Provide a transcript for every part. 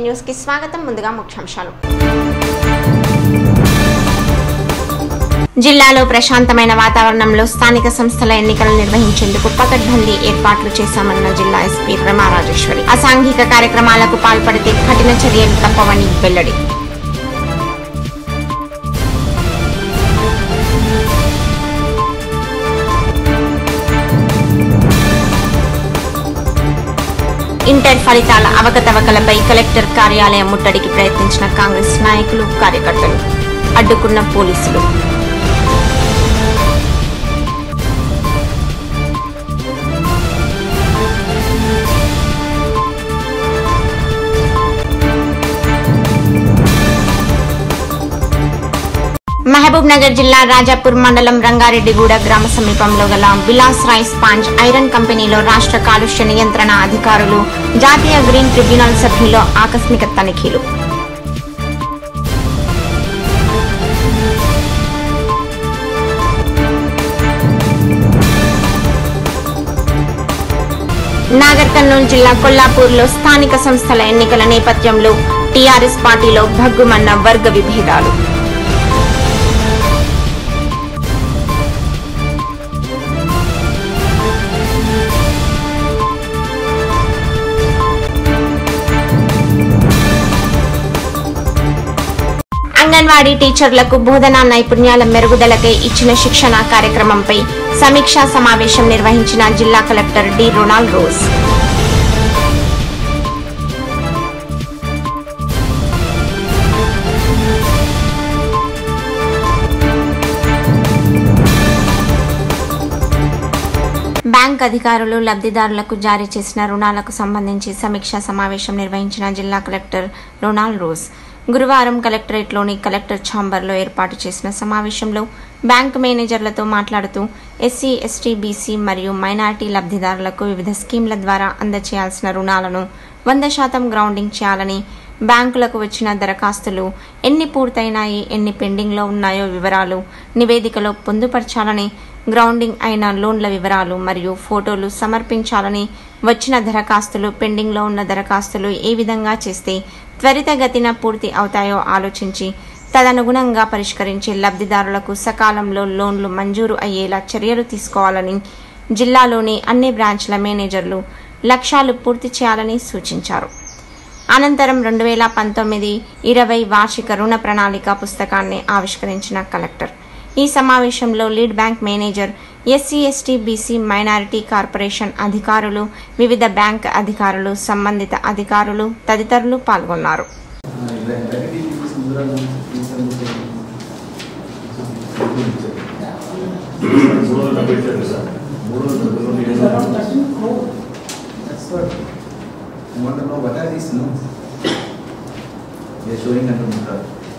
Nine news కి స్వాగతం ముందుగా ముఖ్యాంశాలు జిల్లాలో ప్రశాంతమైన వాతావరణంలో స్థానిక సంస్థల ఎన్నికలు నిర్వహించేందుకు పకడ్బందీ ఏర్పాట్లు చేశామన్న జిల్లా ఎస్పీ రమా రాజేశ్వరి అసాంఘిక కార్యక్రమాలకు పాల్పడితే కఠిన చర్యలు తప్పవని వెల్లడి ఇంటర్ ఫలితాల అవకతవకలపై కలెక్టర్ కార్యాలయం ముట్టడికి ప్రయత్నించిన కాంగ్రెస్ నాయకులు కార్యకర్తలు అడ్డుకున్న పోలీసులు మహబూబ్ నగర్ జిల్లా రాజాపూర్ మండలం రంగారెడ్డిగూడ గ్రామ సమీపంలో గల బిలాస్ రైస్ పాంచ్ ఐరన్ కంపెనీలో రాష్ట్ర కాలుష్య నియంత్రణ అధికారులు జాతీయ గ్రీన్ ట్రిబ్యునల్ సభ్యులు ఆకస్మిక తనిఖీలు నాగర్ కర్నూలు జిల్లా కొల్లాపూర్లో స్థానిక సంస్థల ఎన్నికల నేపథ్యంలో టీఆర్ఎస్ పార్టీలో భగ్గుమన్న వర్గ విభేదాలు అంగన్వాడీ టీచర్లకు బోధనా నైపుణ్యాల మెరుగుదలకై ఇచ్చిన శిక్షణ కార్యక్రమంపై సమీక్షా సమావేశం నిర్వహించిన జిల్లా collector D Ronald Rose bank అధికారులు లబ్ధిదారులకు జారీ చేసిన రుణాలకు సంబంధించి సమీక్షా సమావేశం నిర్వహించిన జిల్లా కలెక్టర్ రొనాల్డ్ రోజ్ గురువారం కలెక్టరేట్లోని కలెక్టర్ ఛాంబర్లో ఏర్పాటు చేసిన సమావేశంలో బ్యాంక్ మేనేజర్లతో మాట్లాడుతూ ఎస్సీ ఎస్టీ బీసీ మరియు మైనార్టీ లబ్ధిదారులకు వివిధ స్కీమ్ల ద్వారా అందచేయాల్సిన రుణాలను వంద శాతం గ్రౌండింగ్ చేయాలని బ్యాంకులకు వచ్చిన దరఖాస్తులు ఎన్ని పూర్తయినాయి ఎన్ని పెండింగ్లో ఉన్నాయో వివరాలు నివేదికలో పొందుపరచాలని గ్రౌండింగ్ అయిన లోన్ల వివరాలు మరియు ఫోటోలు సమర్పించాలని వచ్చిన దరఖాస్తులు పెండింగ్లో ఉన్న దరఖాస్తులు ఏ విధంగా చేస్తే త్వరితగతిన పూర్తి అవుతాయో ఆలోచించి తదనుగుణంగా పరిష్కరించి లబ్ధిదారులకు సకాలంలో లోన్లు మంజూరు అయ్యేలా చర్యలు తీసుకోవాలని జిల్లాలోని అన్ని బ్రాంచ్ల మేనేజర్లు లక్ష్యాలు పూర్తి చేయాలని సూచించారు అనంతరం రెండు వేల పంతొమ్మిది ఇరవై వార్షిక రుణ ప్రణాళిక పుస్తకాన్ని ఆవిష్కరించిన కలెక్టర్ ఈ సమావేశంలో lead bank manager SC ST BC minority corporation అధికారులు వివిధ బ్యాంక్ అధికారులు సంబంధిత అధికారులు తదితరులు పాల్గొన్నారు మూడు వందల పెట్టారు సార్ మూడు వందల That's what I want to know what are these notes? They are showing under Mukta.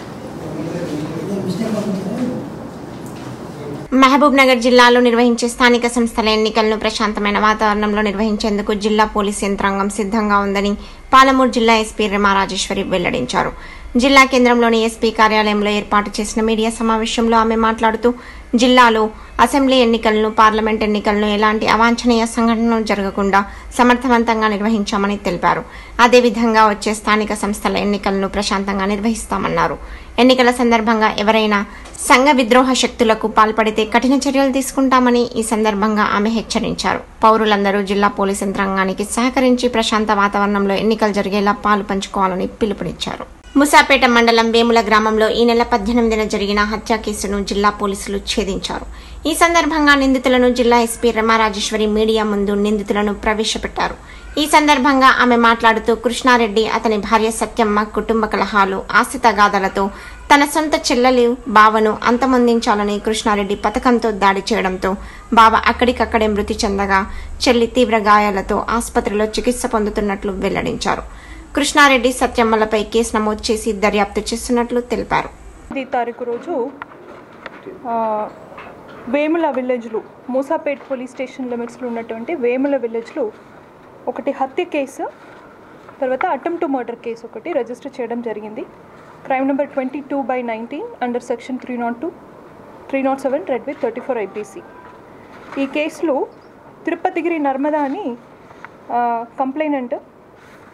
Mahabub Nagar జిల్లాలో నిర్వహించే స్థానిక సంస్థల ఎన్నికలను ప్రశాంతమైన వాతావరణంలో నిర్వహించేందుకు జిల్లా పోలీస్ యంత్రాంగం సిద్ధంగా ఉందని పాలమూరు జిల్లా ఎస్పీ రిమా రాజేశ్వరి వెల్లడించారు జిల్లా కేంద్రంలోని ఎస్పీ కార్యాలయంలో ఏర్పాటు చేసిన మీడియా సమావేశంలో ఆమె మాట్లాడుతూ జిల్లాలో అసెంబ్లీ ఎన్నికలను పార్లమెంట్ ఎన్నికలను ఎలాంటి అవాంఛనీయ సంఘటనలు జరగకుండా సమర్థవంతంగా నిర్వహించామని తెలిపారు అదేవిధంగా వచ్చే స్థానిక సంస్థల ఎన్నికలను ప్రశాంతంగా నిర్వహిస్తామన్నారు ఎన్నికల సందర్భంగా ఎవరైనా సంఘ విద్రోహ శక్తులకు పాల్పడితే కఠిన చర్యలు తీసుకుంటామని ఈ సందర్భంగా ఆమె హెచ్చరించారు పౌరులందరూ జిల్లా పోలీస్ యంత్రాంగానికి సహకరించి ప్రశాంత వాతావరణంలో ఎన్నికలు జరిగేలా పాలు పంచుకోవాలని పిలుపునిచ్చారు ముసాపేట మండలం వేముల గ్రామంలో ఈ నెల పద్దెనిమిదిన జరిగిన హత్య కేసును జిల్లా పోలీసులు ఛేదించారు ఈ సందర్భంగా నిందితులను జిల్లా ఎస్పీ రమారాజేశ్వరి మీడియా ముందు నిందితులను ప్రవేశపెట్టారు ఈ సందర్భంగా ఆమె మాట్లాడుతూ కృష్ణారెడ్డి అతని భార్య సత్యమ్మ కుటుంబ కలహాలు ఆస్తి తగాదాలతో తన సొంత చెల్లెలు బావను అంతమొందించాలని కృష్ణారెడ్డి పథకంతో దాడి చేయడంతో బావ అక్కడికక్కడే మృతి చెందగా చెల్లి తీవ్ర గాయాలతో ఆసుపత్రిలో చికిత్స పొందుతున్నట్లు వెల్లడించారు కృష్ణారెడ్డి సత్యమ్మలపై కేసు నమోదు చేసి దర్యాప్తు చేస్తున్నట్లు తెలిపారు పది తారీఖు రోజు ఆ, వేముల విలేజ్లో మూసాపేట్ పోలీస్ స్టేషన్ లిమిట్స్లో ఉన్నటువంటి వేముల విలేజ్లో ఒకటి హత్య కేసు తర్వాత అటెంప్ట్ టు మర్డర్ కేసు ఒకటి రిజిస్టర్ చేయడం జరిగింది crime number twenty two by nineteen under section three not two three not seven read with thirty four IPC ఈ కేసులో తిరుపతిగిరి నర్మదా అని కంప్లైనెంట్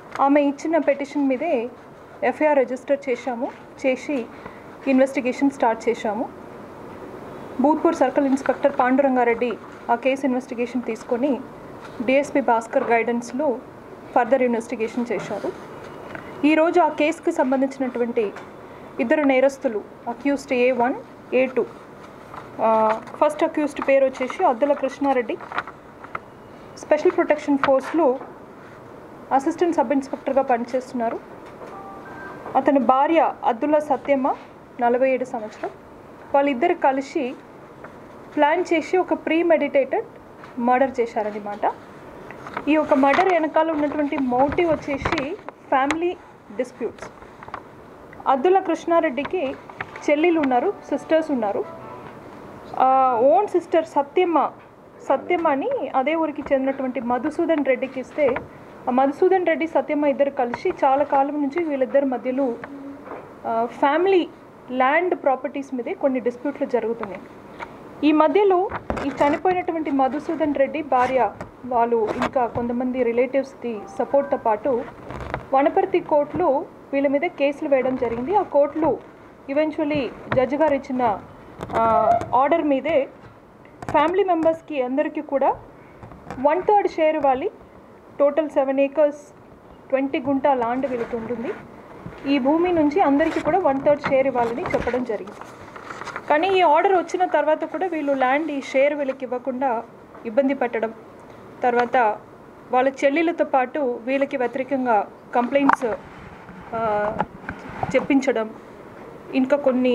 ఆమె ఇచ్చిన పెటిషన్ మీదే ఎఫ్ఐఆర్ రిజిస్టర్ చేశాము చేసి ఇన్వెస్టిగేషన్ స్టార్ట్ చేశాము భూత్పూర్ సర్కిల్ ఇన్స్పెక్టర్ పాండురంగారెడ్డి ఆ కేసు ఇన్వెస్టిగేషన్ తీసుకొని డిఎస్పి భాస్కర్ గైడెన్స్లో ఫర్దర్ ఇన్వెస్టిగేషన్ చేశారు ఈరోజు ఆ కేసుకి సంబంధించినటువంటి ఇద్దరు నేరస్తులు accused A one A two first accused పేరు వచ్చేసి అద్దుల కృష్ణారెడ్డి స్పెషల్ ప్రొటెక్షన్ ఫోర్స్లో అసిస్టెంట్ సబ్ ఇన్స్పెక్టర్గా పనిచేస్తున్నారు అతని భార్య అద్దుల సత్యమ్మ నలభై ఏడు సంవత్సరం వాళ్ళిద్దరు కలిసి ప్లాన్ చేసి ఒక ప్రీ మెడిటేటెడ్ మర్డర్ చేశారనమాట ఈ యొక్క మర్డర్ వెనకాల ఉన్నటువంటి మోటివ్ వచ్చేసి ఫ్యామిలీ డిస్ప్యూట్స్ అద్దుల కృష్ణారెడ్డికి చెల్లెలు ఉన్నారు సిస్టర్స్ ఉన్నారు ఓన్ సిస్టర్ సత్యమ్మ సత్యమ్మ అని అదే ఊరికి చెందినటువంటి మధుసూదన్ రెడ్డికి ఇస్తే ఆ మధుసూదన్ రెడ్డి సత్యమ్మ ఇద్దరు కలిసి చాలా కాలం నుంచి వీళ్ళిద్దరి మధ్యలో ఫ్యామిలీ ల్యాండ్ ప్రాపర్టీస్ మీదే కొన్ని డిస్ప్యూట్లు జరుగుతున్నాయి ఈ మధ్యలో ఈ చనిపోయినటువంటి మధుసూదన్ రెడ్డి భార్య వాళ్ళు ఇంకా కొంతమంది రిలేటివ్స్ది సపోర్ట్తో పాటు వనపర్తి కోర్టులో వీళ్ళ మీద కేసులు వేయడం జరిగింది ఆ కోర్టులో ఈవెన్చువలీ జడ్జి గారు ఇచ్చిన ఆర్డర్ మీదే ఫ్యామిలీ మెంబర్స్కి అందరికీ కూడా వన్ థర్డ్ షేర్ ఇవ్వాలి టోటల్ సెవెన్ ఏకర్స్ ట్వంటీ గుంట ల్యాండ్ వీళ్ళకి ఉంటుంది ఈ భూమి నుంచి అందరికీ కూడా వన్ థర్డ్ షేర్ ఇవ్వాలని చెప్పడం జరిగింది కానీ ఈ ఆర్డర్ వచ్చిన తర్వాత కూడా వీళ్ళు ల్యాండ్ ఈ షేర్ వీళ్ళకి ఇవ్వకుండా ఇబ్బంది పెట్టడం తర్వాత వాళ్ళ చెల్లెలతో పాటు వీళ్ళకి వ్యతిరేకంగా కంప్లైంట్స్ చెప్పించడం ఇంకా కొన్ని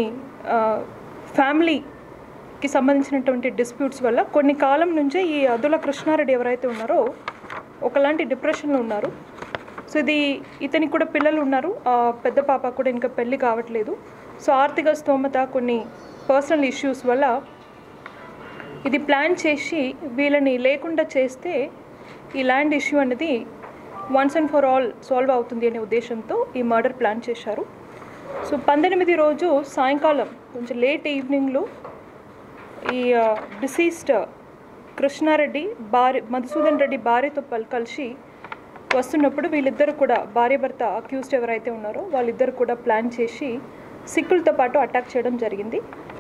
ఫ్యామిలీకి సంబంధించినటువంటి డిస్ప్యూట్స్ వల్ల కొన్ని కాలం నుంచే ఈ అదుల కృష్ణారెడ్డి ఎవరైతే ఉన్నారో ఒకలాంటి డిప్రెషన్లో ఉన్నారు సో ఇది ఇతనికి కూడా పిల్లలు ఉన్నారు ఆ పెద్ద పాప కూడా ఇంకా పెళ్ళి కావట్లేదు సో ఆర్థిక స్తోమత కొన్ని పర్సనల్ ఇష్యూస్ వల్ల ఇది ప్లాన్ చేసి వీళ్ళని లేకుండా చేస్తే ఈ ల్యాండ్ ఇష్యూ అనేది once and for all solve అవుతుంది అనే ఉద్దేశంతో ఈ మర్డర్ ప్లాన్ చేశారు సో పంతొమ్మిది రోజు సాయంకాలం కొంచెం లేట్ ఈవినింగ్లో ఈ డిసీస్డ్ కృష్ణారెడ్డి భార్య మధుసూదన్ రెడ్డి భార్యతో పల్ కలిసి వస్తున్నప్పుడు వీళ్ళిద్దరు కూడా భార్య భర్త అక్యూస్డ్ ఎవరైతే ఉన్నారో వాళ్ళిద్దరు కూడా ప్లాన్ చేసి సిక్కులతో పాటు అటాక్ చేయడం జరిగింది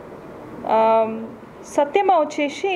సత్యమ వచ్చేసి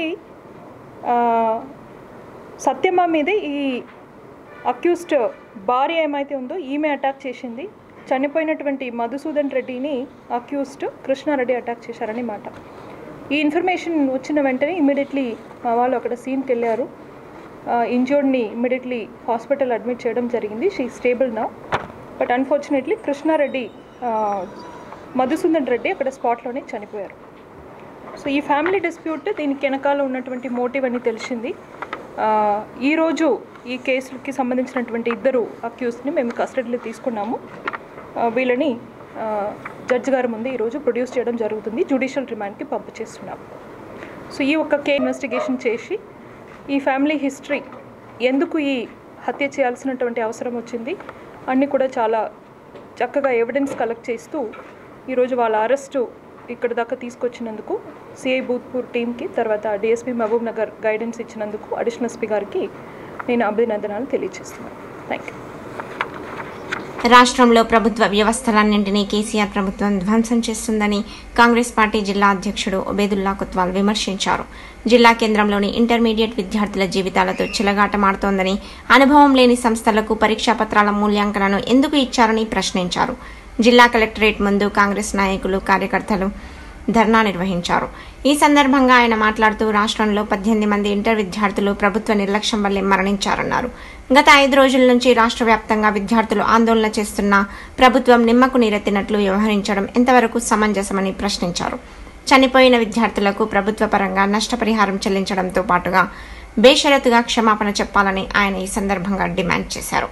సత్యమ మీదే ఈ అక్యూస్డ్ భార్య ఏమైతే ఉందో ఈమె అటాక్ చేసింది చనిపోయినటువంటి మధుసూదన్ రెడ్డిని అక్యూస్డ్ కృష్ణారెడ్డి అటాక్ చేశారని మాట ఈ ఇన్ఫర్మేషన్ వచ్చిన వెంటనే ఇమీడియట్లీ మా వాళ్ళు అక్కడ సీన్కి వెళ్ళారు ఇంజోర్డ్ని ఇమీడియట్లీ హాస్పిటల్ అడ్మిట్ చేయడం జరిగింది షీ స్టేబుల్ నా బట్ అన్ఫార్చునేట్లీ కృష్ణారెడ్డి మధుసూదన్ రెడ్డి అక్కడ స్పాట్లోనే చనిపోయారు సో ఈ ఫ్యామిలీ డిస్ప్యూట్ దీనికి వెనకాల ఉన్నటువంటి మోటివ్ అని తెలిసింది ఈరోజు ఈ కేసులకి సంబంధించినటువంటి ఇద్దరు అక్యూస్ని మేము కస్టడీలో తీసుకున్నాము వీళ్ళని జడ్జి గారి ముందు ఈరోజు ప్రొడ్యూస్ చేయడం జరుగుతుంది జ్యుడిషియల్ రిమాండ్కి పంపు చేస్తున్నాం సో ఈ ఒక్క కే ఇన్వెస్టిగేషన్ చేసి ఈ ఫ్యామిలీ హిస్టరీ ఎందుకు ఈ హత్య చేయాల్సినటువంటి అవసరం వచ్చింది అన్నీ కూడా చాలా చక్కగా ఎవిడెన్స్ కలెక్ట్ చేస్తూ ఈరోజు వాళ్ళ అరెస్టు ఇక్కడ దాకా తీసుకొచ్చినందుకు సిఐ బూత్పూర్ టీంకి తర్వాత డిఎస్పీ మహబూబ్ నగర్ గైడెన్స్ ఇచ్చినందుకు అడిషనల్ ఎస్పీ గారికి నేను అభినందనాలు తెలియజేస్తున్నాను థ్యాంక్ యూ రాష్ట్రంలో ప్రభుత్వ వ్యవస్థలన్నింటినీ కేసీఆర్ ప్రభుత్వం ధ్వంసం చేస్తుందని కాంగ్రెస్ పార్టీ జిల్లా అధ్యక్షుడు ఒబేదుల్లా కొత్వాల్ విమర్శించారు జిల్లా కేంద్రంలోని ఇంటర్మీడియట్ విద్యార్థుల జీవితాలతో చిలగాటమాడుతోందని అనుభవం లేని సంస్థలకు పరీక్షా పత్రాల మూల్యాంకనను ఎందుకు ఇచ్చారని ప్రశ్నించారు జిల్లా కలెక్టరేట్ ముందు కాంగ్రెస్ నాయకులు కార్యకర్తలు ధర్నా నిర్వహించారు ఈ సందర్భంగా ఆయన మాట్లాడుతూ రాష్ట్రంలో పద్దెనిమిది మంది ఇంటర్ విద్యార్థులు ప్రభుత్వ నిర్లక్ష్యం వల్లే మరణించారన్నారు గత ఐదు రోజుల నుంచి రాష్ట్ర వ్యాప్తంగా విద్యార్థులు ఆందోళన చేస్తున్నా ప్రభుత్వం నిమ్మకు నీరెత్తినట్లు వ్యవహరించడం ఎంతవరకు సమంజసమని ప్రశ్నించారు చనిపోయిన విద్యార్థులకు ప్రభుత్వ పరంగా నష్టపరిహారం చెల్లించడంతో పాటుగా బేషరతుగా క్షమాపణ చెప్పాలని ఆయన ఈ సందర్భంగా డిమాండ్ చేశారు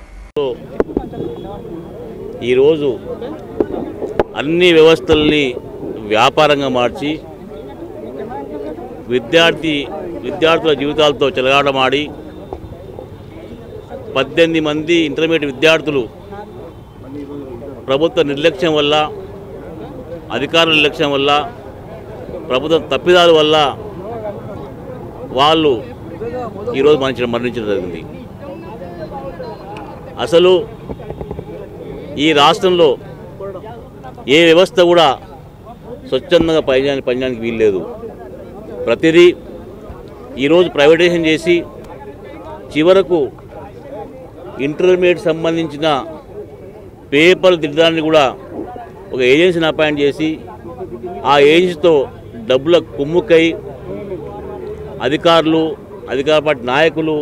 ఈరోజు అన్ని వ్యవస్థల్ని వ్యాపారంగా మార్చి విద్యార్థి విద్యార్థుల జీవితాలతో చెలగాటమాడి పద్దెనిమిది మంది ఇంటర్మీడియట్ విద్యార్థులు ప్రభుత్వ నిర్లక్ష్యం వల్ల అధికారుల నిర్లక్ష్యం వల్ల ప్రభుత్వం తప్పిదాల వల్ల వాళ్ళు ఈరోజు మరణించడం మరణించడం జరిగింది అసలు ఈ రాష్ట్రంలో ఏ వ్యవస్థ కూడా స్వచ్ఛందంగా పనిచేయడానికి పనిచేయడానికి వీల్లేదు ప్రతిదీ ఈరోజు ప్రైవేటైజేషన్ చేసి చివరకు ఇంటర్మీడియట్ సంబంధించిన పేపర్లు దిద్దడానికి కూడా ఒక ఏజెన్సీని అపాయింట్ చేసి ఆ ఏజెన్సీతో డబ్బుల కుమ్ముకై అధికారులు అధికార పార్టీ నాయకులు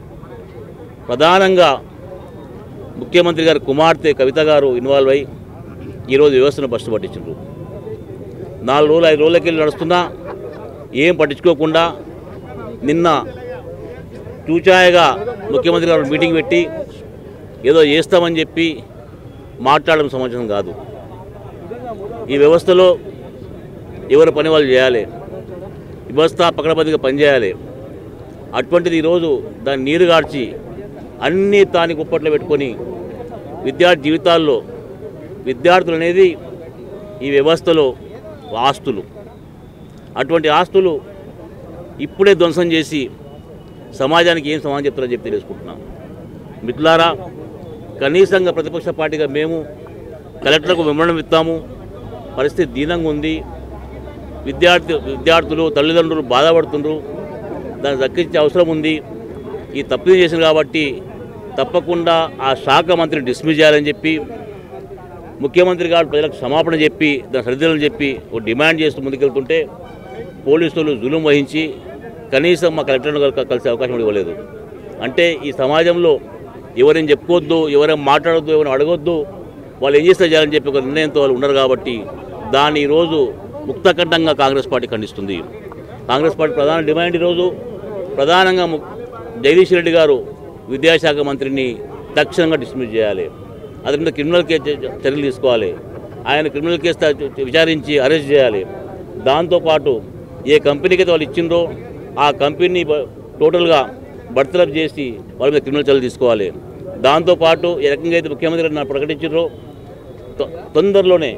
ప్రధానంగా ముఖ్యమంత్రి గారి కుమార్తె కవిత గారు ఇన్వాల్వ్ అయి ఈరోజు వ్యవస్థను బస్టు పట్టించారు నాలుగు రోజులు ఐదు రోజులకి వెళ్ళి నడుస్తున్నా ఏం పట్టించుకోకుండా నిన్న చూచాయగా ముఖ్యమంత్రి గారు మీటింగ్ పెట్టి ఏదో చేస్తామని చెప్పి మాట్లాడడం సమాచారం కాదు ఈ వ్యవస్థలో ఎవరి పని వాళ్ళు చేయాలి ఈ వ్యవస్థ పకడబందిగా పనిచేయాలి అటువంటిది ఈరోజు దాన్ని నీరు గార్చి అన్నీ తాని కుప్పట్లో పెట్టుకొని విద్యార్థి జీవితాల్లో విద్యార్థులు అనేది ఈ వ్యవస్థలో ఆస్తులు అటువంటి ఆస్తులు ఇప్పుడే ధ్వంసం చేసి సమాజానికి ఏం సమాజం చెప్తారని చెప్పి తెలుసుకుంటున్నాం మిత్రులారా కనీసంగా ప్రతిపక్ష పార్టీగా మేము కలెక్టర్కు విమరణం ఇస్తాము పరిస్థితి దీనంగా ఉంది విద్యార్థి విద్యార్థులు తల్లిదండ్రులు బాధపడుతుండ్రు దాన్ని దక్కించే అవసరం ఉంది ఈ తప్పిదం చేసింది కాబట్టి తప్పకుండా ఆ శాఖ మంత్రిని డిస్మిస్ చేయాలని చెప్పి ముఖ్యమంత్రి గారు ప్రజలకు క్షమాపణ చెప్పి దాని సరిదిద్దాలని చెప్పి ఒక డిమాండ్ చేస్తూ ముందుకెళ్తుంటే పోలీసులు జులుం వహించి కనీసం మా కలెక్టర్ను కల- కలిసే అవకాశం కూడా ఇవ్వలేదు అంటే ఈ సమాజంలో ఎవరేం చెప్పుకోవద్దు ఎవరేం మాట్లాడొద్దు ఎవరైనా అడగొద్దు వాళ్ళు ఏం చేస్తే చేయాలని చెప్పి ఒక నిర్ణయంతో వాళ్ళు ఉన్నారు కాబట్టి దాన్ని ఈరోజు ముక్తకంఠంగా కాంగ్రెస్ పార్టీ ఖండిస్తుంది కాంగ్రెస్ పార్టీ ప్రధాన డిమాండ్ ఈరోజు ప్రధానంగా ము- జగదీష్ రెడ్డి గారు విద్యాశాఖ మంత్రిని తక్షణంగా డిస్మిస్ చేయాలి అతని మీద క్రిమినల్ కేసు చ- చర్యలు తీసుకోవాలి ఆయన క్రిమినల్ కేసు త- విచారించి అరెస్ట్ చేయాలి దాంతోపాటు ఏ కంపెనీకి అయితే వాళ్ళు ఇచ్చిండ్రో ఆ కంపెనీ బ- టోటల్గా బర్తరఫ్ చేసి వాళ్ళ మీద క్రిమినల్ చర్యలు తీసుకోవాలి దాంతోపాటు ఏ రకంగా అయితే ముఖ్యమంత్రి గారు నాకు ప్రకటించారో తొ- తొందరలోనే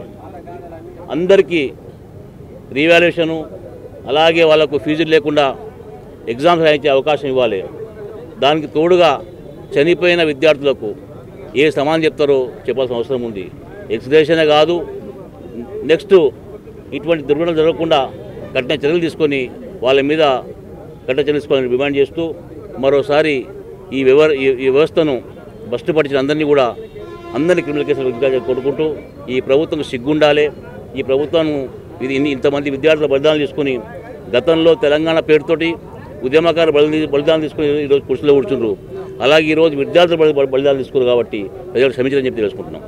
అందరికీ రీవాల్యుయేషను అలాగే వాళ్ళకు ఫీజులు లేకుండా ఎగ్జామ్స్ రాయించే అవకాశం ఇవ్వాలి దానికి తోడుగా చనిపోయిన విద్యార్థులకు ఏ సమానం చెప్తారో చెప్పాల్సిన అవసరం ఉంది ఎక్స్గ్రేషనే కాదు నెక్స్ట్ ఇటువంటి దుర్ఘటనలు జరగకుండా కఠిన చర్యలు తీసుకొని వాళ్ళ మీద కఠిన చర్యలు తీసుకోవాలని డిమాండ్ చేస్తూ మరోసారి ఈ వ్యవ ఈ ఈ వ్యవస్థను బస్టు పట్టించిన అందరినీ కూడా అందరినీ క్రిమినల్ కేసులు విధించాలని కోరుకుంటూ ఈ ప్రభుత్వం సిగ్గుండాలి ఈ ప్రభుత్వం ఇది ఇన్ని ఇంతమంది విద్యార్థుల బలిదానాలు తీసుకుని గతంలో తెలంగాణ పేరుతోటి ఉద్యమకారులు బలి బలిదానం తీసుకుని ఈరోజు కుర్చీలో కూర్చుండ్రు అలాగే ఈరోజు విద్యార్థులు బలి బలిదానాలు తీసుకున్నారు కాబట్టి ప్రజలు క్షమించాలని చెప్పి తెలుసుకుంటున్నాం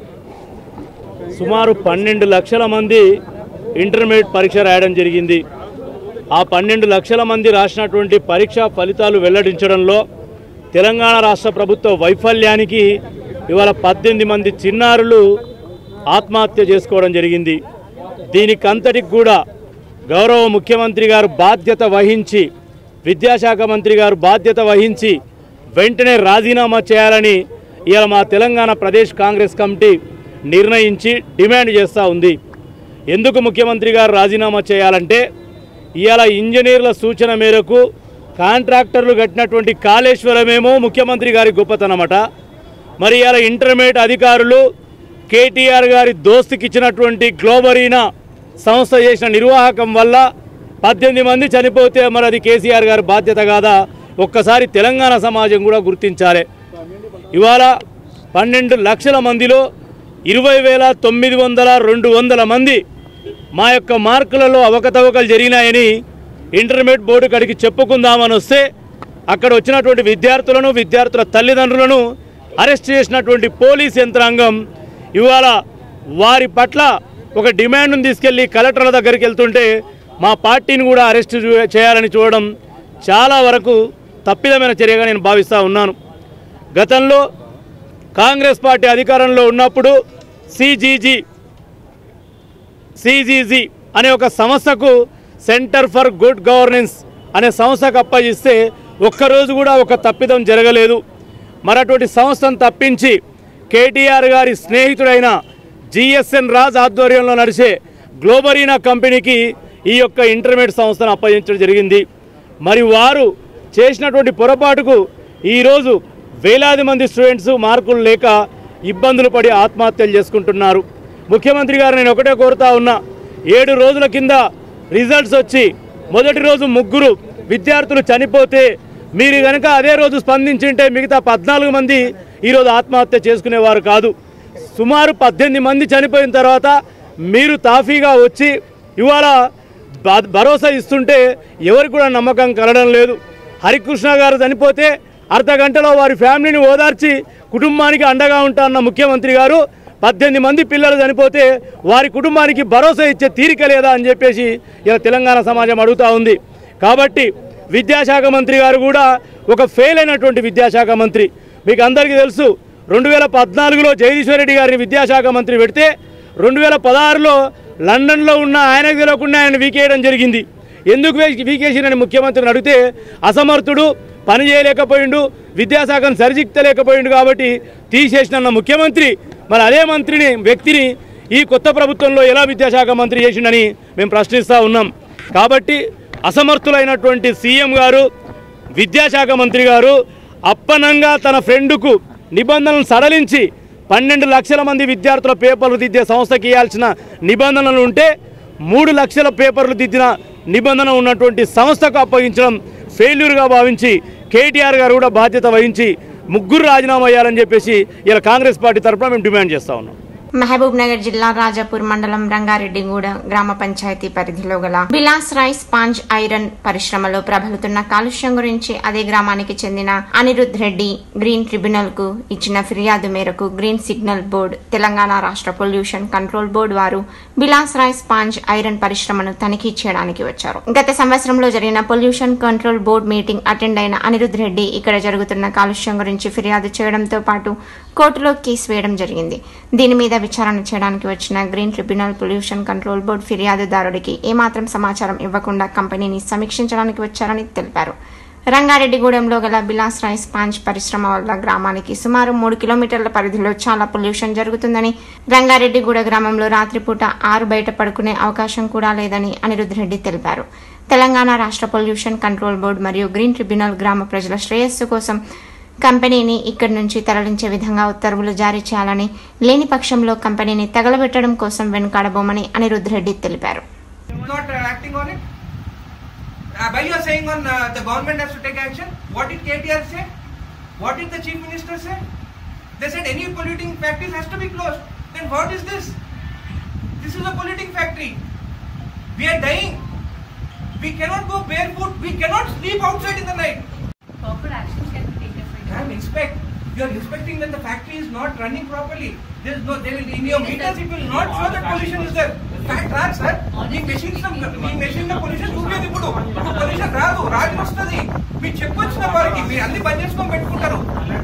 సుమారు పన్నెండు లక్షల మంది ఇంటర్మీడియట్ పరీక్ష రాయడం జరిగింది ఆ పన్నెండు లక్షల మంది రాసినటువంటి పరీక్షా ఫలితాలు వెల్లడించడంలో తెలంగాణ రాష్ట్ర ప్రభుత్వ వైఫల్యానికి ఇవాళ పద్దెనిమిది మంది చిన్నారులు ఆత్మహత్య చేసుకోవడం జరిగింది దీనికంతటికి కూడా గౌరవ ముఖ్యమంత్రి గారు బాధ్యత వహించి విద్యాశాఖ మంత్రి గారు బాధ్యత వహించి వెంటనే రాజీనామా చేయాలని ఇవాళ మా తెలంగాణ ప్రదేశ్ కాంగ్రెస్ కమిటీ నిర్ణయించి డిమాండ్ చేస్తూ ఉంది ఎందుకు ముఖ్యమంత్రి గారు రాజీనామా చేయాలంటే ఇవాళ ఇంజనీర్ల సూచన మేరకు కాంట్రాక్టర్లు కట్టినటువంటి కాళేశ్వరమేమో ముఖ్యమంత్రి గారి గొప్పతనమట మరి ఇవాళ ఇంటర్మీడియట్ అధికారులు కేటీఆర్ గారి దోస్తుకి ఇచ్చినటువంటి గ్లోబరీనా సంస్థ చేసిన నిర్వాహకం వల్ల పద్దెనిమిది మంది చనిపోతే మరి అది కేసీఆర్ గారి బాధ్యత కాదా ఒక్కసారి తెలంగాణ సమాజం కూడా గుర్తించాలి ఇవాళ పన్నెండు లక్షల మందిలో ఇరవై వేల తొమ్మిది వందల రెండు వందల మంది మా యొక్క మార్కులలో అవకతవకలు జరిగినాయని ఇంటర్మీడియట్ బోర్డు కాడికి చెప్పుకుందామని వస్తే అక్కడ వచ్చినటువంటి విద్యార్థులను విద్యార్థుల తల్లిదండ్రులను అరెస్ట్ చేసినటువంటి పోలీస్ యంత్రాంగం ఇవాళ వారి పట్ల ఒక డిమాండ్ను తీసుకెళ్లి కలెక్టర్ల దగ్గరికి వెళ్తుంటే మా పార్టీని కూడా అరెస్ట్ చూ- చేయాలని చూడడం చాలా వరకు తప్పిదమైన చర్యగా నేను భావిస్తూ ఉన్నాను గతంలో కాంగ్రెస్ పార్టీ అధికారంలో ఉన్నప్పుడు సిజీజీ సిజీజీ అనే ఒక సంస్థకు సెంటర్ ఫర్ గుడ్ గవర్నెన్స్ అనే సంస్థకు అప్పగిస్తే ఒక్కరోజు కూడా ఒక తప్పిదం జరగలేదు మరి అటువంటి సంస్థను తప్పించి కేటీఆర్ గారి స్నేహితుడైన జిఎస్ఎన్ రాజ్ ఆధ్వర్యంలో నడిచే గ్లోబరీనా కంపెనీకి ఈ యొక్క ఇంటర్మీడియట్ సంస్థను అప్పగించడం జరిగింది మరి వారు చేసినటువంటి పొరపాటుకు ఈరోజు వేలాది మంది స్టూడెంట్స్ మార్కులు లేక ఇబ్బందులు పడి ఆత్మహత్యలు చేసుకుంటున్నారు ముఖ్యమంత్రి గారు నేను ఒకటే కోరుతా ఉన్నా ఏడు రోజుల కింద రిజల్ట్స్ వచ్చి మొదటి రోజు ముగ్గురు విద్యార్థులు చనిపోతే మీరు కనుక అదే రోజు స్పందించింటే మిగతా పద్నాలుగు మంది ఈరోజు ఆత్మహత్య చేసుకునేవారు కాదు సుమారు పద్దెనిమిది మంది చనిపోయిన తర్వాత మీరు తాఫీగా వచ్చి ఇవాళ బ- భరోసా ఇస్తుంటే ఎవరికి కూడా నమ్మకం కలగడం లేదు హరికృష్ణ గారు చనిపోతే అర్ధ గంటలో వారి ఫ్యామిలీని ఓదార్చి కుటుంబానికి అండగా ఉంటా అన్న ముఖ్యమంత్రి గారు పద్దెనిమిది మంది పిల్లలు చనిపోతే వారి కుటుంబానికి భరోసా ఇచ్చే తీరిక లేదా అని చెప్పేసి ఇలా తెలంగాణ సమాజం అడుగుతా ఉంది కాబట్టి విద్యాశాఖ మంత్రి గారు కూడా ఒక ఫెయిల్ అయినటువంటి విద్యాశాఖ మంత్రి మీకు అందరికీ తెలుసు రెండు వేల పద్నాలుగులో జగదీశ్వర్ రెడ్డి గారిని విద్యాశాఖ మంత్రి పెడితే రెండు వేల పదహారులో లండన్లో ఉన్న ఆయనకు తెలియకుండా ఆయన వీకేయడం జరిగింది ఎందుకు వీ- వీకేసినని ముఖ్యమంత్రిని అడిగితే అసమర్థుడు పని చేయలేకపోయిండు విద్యాశాఖను సరిదిద్దలేకపోయిండు కాబట్టి తీసేసిన ముఖ్యమంత్రి మరి అదే మంత్రిని వ్యక్తిని ఈ కొత్త ప్రభుత్వంలో ఎలా విద్యాశాఖ మంత్రి చేసిండని మేము ప్రశ్నిస్తూ ఉన్నాం కాబట్టి అసమర్థులైనటువంటి సీఎం గారు విద్యాశాఖ మంత్రి గారు అప్పనంగా తన ఫ్రెండ్కు నిబంధనలను సడలించి పన్నెండు లక్షల మంది విద్యార్థుల పేపర్లు దిద్దే సంస్థకి ఇవ్వాల్సిన నిబంధనలు ఉంటే మూడు లక్షల పేపర్లు దిద్దిన నిబంధన ఉన్నటువంటి సంస్థకు అప్పగించడం ఫెయిల్యూర్గా భావించి కేటీఆర్ గారు కూడా బాధ్యత వహించి ముగ్గురు రాజీనామా చేయాలని చెప్పేసి ఇలా కాంగ్రెస్ పార్టీ తరఫున మేము డిమాండ్ చేస్తా ఉన్నాం మహబూబ్ నగర్ జిల్లా రాజాపూర్ మండలం రంగారెడ్డిగూడ గ్రామ పంచాయతీ పరిధిలో గల బిలాస్ రైస్ స్పాంజ్ ఐరన్ పరిశ్రమలో ప్రబలుతున్న కాలుష్యం గురించి అదే గ్రామానికి చెందిన అనిరుద్ రెడ్డి గ్రీన్ ట్రిబ్యునల్ కు ఇచ్చిన ఫిర్యాదు మేరకు గ్రీన్ సిగ్నల్ బోర్డు తెలంగాణ రాష్ట్ర పొల్యూషన్ కంట్రోల్ బోర్డు వారు బిలాస్ రైస్ స్పాంజ్ ఐరన్ పరిశ్రమను తనిఖీ చేయడానికి వచ్చారు గత సంవత్సరంలో జరిగిన pollution control board meeting attend అయిన అనిరుద్ రెడ్డి ఇక్కడ జరుగుతున్న కాలుష్యం గురించి ఫిర్యాదు చేయడంతో పాటు కోర్టులో కేసు వేయడం జరిగింది దీని మీద విచారణ చేయడానికి వచ్చిన green tribunal pollution control board ఫిర్యాదుదారుడికి ఏమాత్రం సమాచారం ఇవ్వకుండా కంపెనీని సమీక్షించడానికి వచ్చారని తెలిపారు రంగారెడ్డిగూడెంలో గల బిలాస్ రైస్ పాంచ్ పరిశ్రమ వల్ల గ్రామానికి సుమారు మూడు కిలోమీటర్ల పరిధిలో చాలా పొల్యూషన్ జరుగుతుందని రంగారెడ్డిగూడ గ్రామంలో రాత్రిపూట ఆరు బయట పడుకునే అవకాశం కూడా లేదని అనిరుద్ రెడ్డి తెలిపారు తెలంగాణ రాష్ట్ర పొల్యూషన్ కంట్రోల్ బోర్డు మరియు గ్రీన్ ట్రిబ్యునల్ గ్రామ ప్రజల శ్రేయస్సు కోసం కంపెనీని ఇక్కడి నుంచి తరలించే విధంగా ఉత్తర్వులు జారీ చేయాలని లేని పక్షంలో కంపెనీని తగలబెట్టడం కోసం వెనుకాడబోమని అనిరుద్ రెడ్డి తెలిపారు not uh, acting on it? Uh, why you are saying on uh, the government has to take action? What did KTR say? What did the chief minister say? They said any polluting factories has to be closed. Then what is this? This is a polluting factory. We are dying. We cannot go barefoot. We cannot sleep outside in the night. Proper actions can be taken by Ma'am, inspect. You are inspecting when the factory is not running properly. There is no, there will, in your meters it will not show that pollution is there. Fact రాదు sir మీ machines మీ machine లో pollution చూపేది ఇప్పుడు ఇప్పుడు pollution రాదు రాజు వస్తుంది మీరు చెప్పొచ్చిన వారికి మీరు అన్ని బంద్ చేసుకొని పెట్టుకుంటారు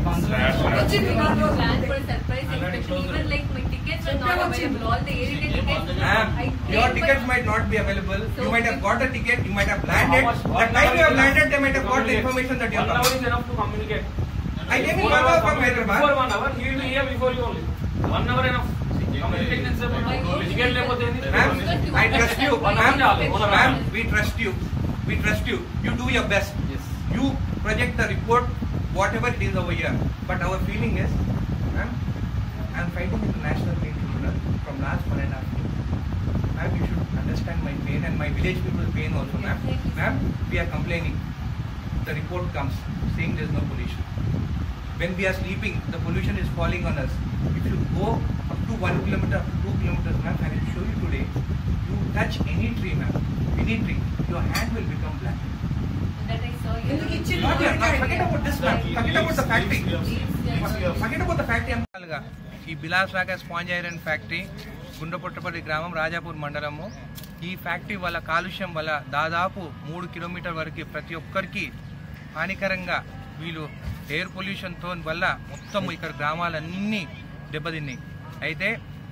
What if we need to plan for a surprise inspection? Even like my tickets are not available. All the area tickets. Ma'am, I your paid tickets for- might not be available. You might have got a ticket, you might have landed. The time you have landed, they might have got the information that you One have hour come. is enough to communicate. I came in Before one hour from Before Hyderabad. one hour, he will be here before you only. One hour enough. Communication is Physical లేకపోతే ఏంది? Ma'am, I trust you. One Ma'am, hour చాలు. One hour. ma'am, we trust you. We trust you. You do your best. Yes. You project the report, whatever it is over here. But our feeling is, ma'am, I'm fighting with the National Green Tribunal from last one and a half years. Ma'am, you should understand my pain and my village people's pain also, ma'am. Ma'am, we are complaining. The report comes saying there's no pollution. When we are sleeping, the pollution is falling on us. If you go up to one kilometer, up to two kilometers, ma'am, I will show you today. You touch any tree, ma'am, any tree, your hand will become black. That I saw you. Not here. Now forget about this, ma'am. Forget about the factory. Leaves, Forget about the factory. ఈ బిలాస్ రాగా sponge iron factory గుండపుట్టపల్లి గ్రామం రాజాపూర్ మండలము ఈ factory వల్ల కాలుష్యం వల్ల దాదాపు మూడు కిలోమీటర్ వరకు ప్రతి ఒక్కరికి హానికరంగా వీళ్ళు ఎయిర్ పొల్యూషన్తో వల్ల మొత్తం ఇక్కడ గ్రామాలన్నీ దెబ్బతిన్నాయి అయితే